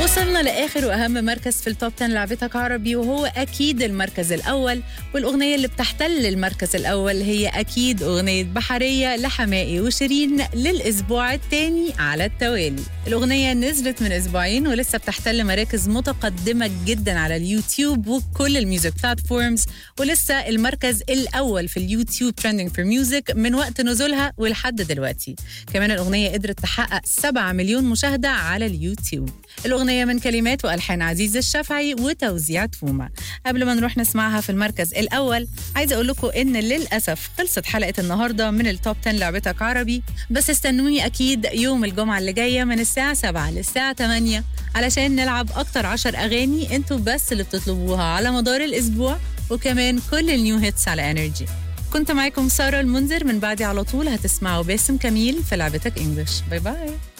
وصلنا لاخر واهم مركز في التوب 10 لعبتك عربي وهو اكيد المركز الاول والاغنيه اللي بتحتل المركز الاول هي اكيد اغنيه بحريه لحمائي وشيرين للاسبوع الثاني على التوالي الاغنيه نزلت من اسبوعين ولسه بتحتل مراكز متقدمه جدا على اليوتيوب وكل الميوزك بلاتفورمز ولسه المركز الاول في اليوتيوب ترندنج فور ميوزك من وقت نزولها ولحد دلوقتي كمان الاغنيه قدرت تحقق 7 مليون مشاهده على اليوتيوب الأغنية من كلمات وألحان عزيز الشافعي وتوزيع توما قبل ما نروح نسمعها في المركز الأول عايزة أقول لكم إن للأسف خلصت حلقة النهاردة من التوب 10 لعبتك عربي بس استنوني أكيد يوم الجمعة اللي جاية من الساعة 7 للساعة 8 علشان نلعب أكتر 10 أغاني أنتوا بس اللي بتطلبوها على مدار الأسبوع وكمان كل النيو هيتس على انرجي كنت معاكم سارة المنذر من بعدي على طول هتسمعوا باسم كميل في لعبتك انجلش باي باي